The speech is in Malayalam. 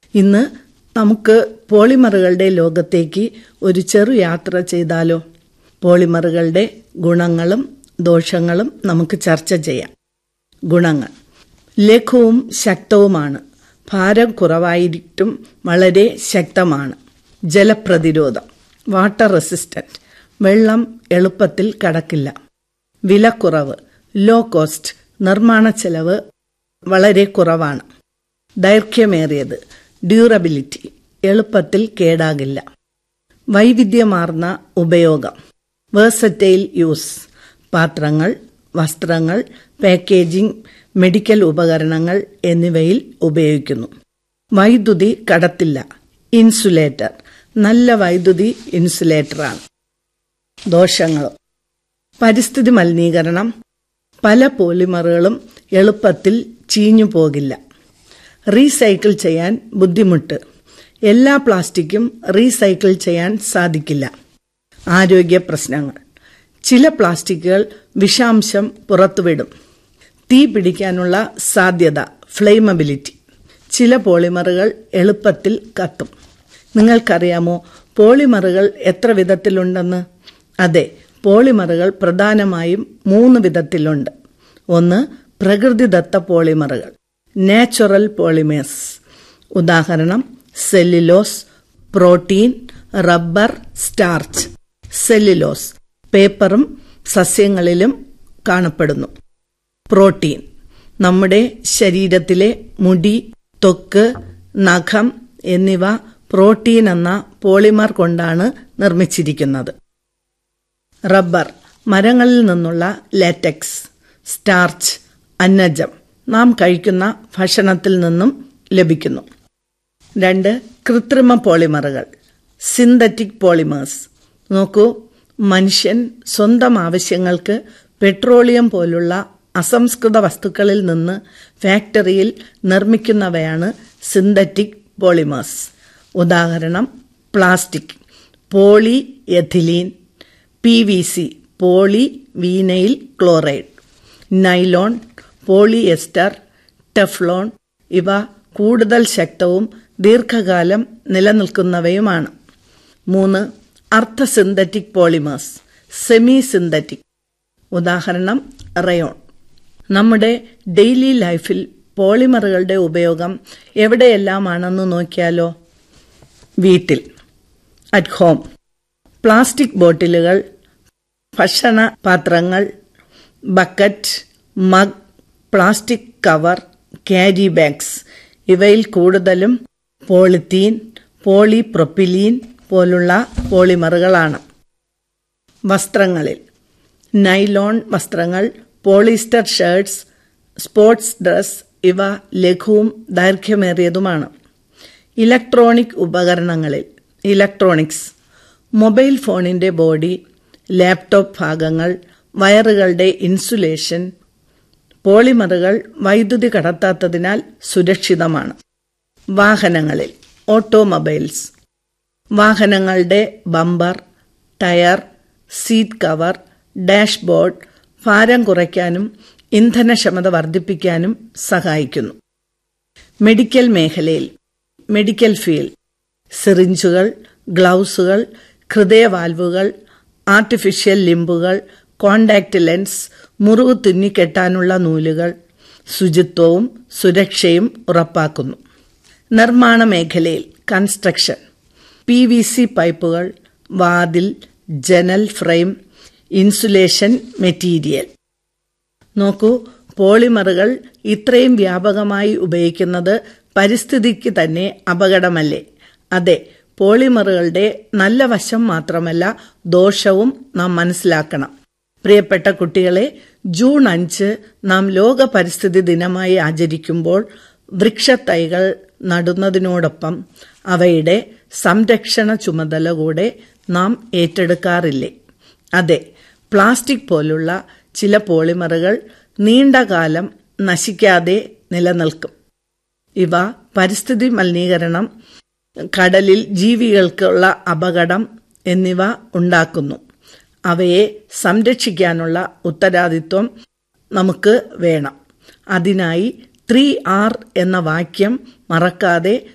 ഇന്ന് നമുക്ക് പോളിമറുകളുടെ ലോകത്തേക്ക് ഒരു ചെറു യാത്ര ചെയ്താലോ പോളിമറുകളുടെ ഗുണങ്ങളും ദോഷങ്ങളും നമുക്ക് ചർച്ച ചെയ്യാം ഗുണങ്ങൾ ലഘുവും ശക്തവുമാണ് ഭാരം കുറവായിട്ടും വളരെ ശക്തമാണ് ജലപ്രതിരോധം വാട്ടർ റെസിസ്റ്റന്റ് വെള്ളം എളുപ്പത്തിൽ കടക്കില്ല വിലക്കുറവ് ലോ കോസ്റ്റ് നിർമ്മാണ ചെലവ് വളരെ കുറവാണ് ദൈർഘ്യമേറിയത് ഡ്യൂറബിലിറ്റി എളുപ്പത്തിൽ കേടാകില്ല വൈവിധ്യമാർന്ന ഉപയോഗം വേഴ്സറ്റൈൽ യൂസ് പാത്രങ്ങൾ വസ്ത്രങ്ങൾ പാക്കേജിംഗ് മെഡിക്കൽ ഉപകരണങ്ങൾ എന്നിവയിൽ ഉപയോഗിക്കുന്നു വൈദ്യുതി കടത്തില്ല ഇൻസുലേറ്റർ നല്ല വൈദ്യുതി ഇൻസുലേറ്ററാണ് ദോഷങ്ങളും പരിസ്ഥിതി മലിനീകരണം പല പോളിമറുകളും എളുപ്പത്തിൽ ചീഞ്ഞു പോകില്ല റീസൈക്കിൾ ചെയ്യാൻ ബുദ്ധിമുട്ട് എല്ലാ പ്ലാസ്റ്റിക്കും റീസൈക്കിൾ ചെയ്യാൻ സാധിക്കില്ല ആരോഗ്യ പ്രശ്നങ്ങൾ ചില പ്ലാസ്റ്റിക്കുകൾ വിഷാംശം പുറത്തുവിടും തീ പിടിക്കാനുള്ള സാധ്യത ഫ്ലെയിമബിലിറ്റി ചില പോളിമറുകൾ എളുപ്പത്തിൽ കത്തും നിങ്ങൾക്കറിയാമോ പോളിമറുകൾ എത്ര വിധത്തിലുണ്ടെന്ന് അതെ പോളിമറുകൾ പ്രധാനമായും മൂന്ന് വിധത്തിലുണ്ട് ഒന്ന് പ്രകൃതിദത്ത പോളിമറുകൾ നാച്ചുറൽ പോളിമേഴ്സ് ഉദാഹരണം cellulose protein rubber starch cellulose പേപ്പറും സസ്യങ്ങളിലും കാണപ്പെടുന്നു പ്രോട്ടീൻ നമ്മുടെ ശരീരത്തിലെ മുടി ത്വക്ക് നഖം എന്നിവ പ്രോട്ടീൻ എന്ന പോളിമർ കൊണ്ടാണ് നിർമ്മിച്ചിരിക്കുന്നത് റബ്ബർ മരങ്ങളിൽ നിന്നുള്ള ലാറ്റക്സ് സ്റ്റാർച്ച് അന്നജം നാം കഴിക്കുന്ന ഭക്ഷണത്തിൽ നിന്നും ലഭിക്കുന്നു രണ്ട് കൃത്രിമ പോളിമറുകൾ സിന്തറ്റിക് പോളിമേഴ്സ് നോക്കൂ മനുഷ്യൻ സ്വന്തം ആവശ്യങ്ങൾക്ക് പെട്രോളിയം പോലുള്ള അസംസ്കൃത വസ്തുക്കളിൽ നിന്ന് ഫാക്ടറിയിൽ നിർമ്മിക്കുന്നവയാണ് സിന്തറ്റിക് പോളിമേഴ്സ് ഉദാഹരണം plastic polyethylene P V C polyvinyl chloride nylon polyester Teflon ഇവ കൂടുതൽ ശക്തവും ദീർഘകാലം നിലനിൽക്കുന്നവയുമാണ് മൂന്ന് അർദ്ധ സിന്തറ്റിക് പോളിമേഴ്സ് സെമി സിന്തറ്റിക് ഉദാഹരണം റയോൺ നമ്മുടെ ഡെയിലി ലൈഫിൽ പോളിമറുകളുടെ ഉപയോഗം എവിടെയെല്ലാമാണെന്ന് നോക്കിയാലോ വീട്ടിൽ അറ്റ് ഹോം പ്ലാസ്റ്റിക് ബോട്ടിലുകൾ ഭക്ഷണ പാത്രങ്ങൾ bucket mug plastic cover carry bags ഇവയിൽ കൂടുതലും പോളിത്തീൻ പോളിപ്രൊപ്പിലീൻ പോലുള്ള പോളിമറുകളാണ് വസ്ത്രങ്ങളിൽ നൈലോൺ വസ്ത്രങ്ങൾ പോളിസ്റ്റർ ഷർട്ട്സ് സ്പോർട്സ് ഡ്രസ് ഇവ ലഘുവും ദൈർഘ്യമേറിയതുമാണ് ഇലക്ട്രോണിക് ഉപകരണങ്ങളിൽ ഇലക്ട്രോണിക്സ് മൊബൈൽ ഫോണിന്റെ ബോഡി ലാപ്ടോപ്പ് ഭാഗങ്ങൾ വയറുകളുടെ ഇൻസുലേഷൻ പോളിമറുകൾ വൈദ്യുതി കടത്താത്തതിനാൽ സുരക്ഷിതമാണ് വാഹനങ്ങളിൽ ഓട്ടോമൊബൈൽസ് വാഹനങ്ങളുടെ bumper tyre seat cover dashboard ഭാരം കുറയ്ക്കാനും ഇന്ധനക്ഷമത വർദ്ധിപ്പിക്കാനും സഹായിക്കുന്നു മെഡിക്കൽ മേഖലയിൽ മെഡിക്കൽ ഫീൽഡ് സിറിഞ്ചുകൾ ഗ്ലൗസുകൾ ഹൃദയവാൽവുകൾ ആർട്ടിഫിഷ്യൽ ലിംബുകൾ കോണ്ടാക്ട് ലെൻസ് മുറിവ് തുന്നിക്കെട്ടാനുള്ള നൂലുകൾ ശുചിത്വവും സുരക്ഷയും ഉറപ്പാക്കുന്നു നിർമ്മാണ മേഖലയിൽ കൺസ്ട്രക്ഷൻ പി വി സി പൈപ്പുകൾ വാതിൽ ജനൽ ഫ്രെയിം ഇൻസുലേഷൻ മെറ്റീരിയൽ നോക്കൂ പോളിമറുകൾ ഇത്രയും വ്യാപകമായി ഉപയോഗിക്കുന്നത് പരിസ്ഥിതിക്ക് തന്നെ അപകടമല്ലേ അതെ പോളിമറുകളുടെ നല്ല വശം മാത്രമല്ല ദോഷവും നാം മനസ്സിലാക്കണം പ്രിയപ്പെട്ട കുട്ടികളെ ജൂൺ അഞ്ച് നാം ലോക പരിസ്ഥിതി ദിനമായി ആചരിക്കുമ്പോൾ വൃക്ഷത്തൈകൾ നടുന്നതിനോടൊപ്പം അവയുടെ സംരക്ഷണ ചുമതല കൂടെ നാം ഏറ്റെടുക്കാറില്ലേ അതെ പ്ലാസ്റ്റിക് പോലുള്ള ചില പോളിമറുകൾ നീണ്ടകാലം നശിക്കാതെ നിലനിൽക്കും ഇവ പരിസ്ഥിതി മലിനീകരണം കടലിൽ ജീവികൾക്കുള്ള അപകടം എന്നിവ ഉണ്ടാക്കുന്നു അവയെ സംരക്ഷിക്കാനുള്ള ഉത്തരവാദിത്വം നമുക്ക് വേണം അതിനായി ത്രീ ആർ എന്ന വാക്യം മറക്കാതെ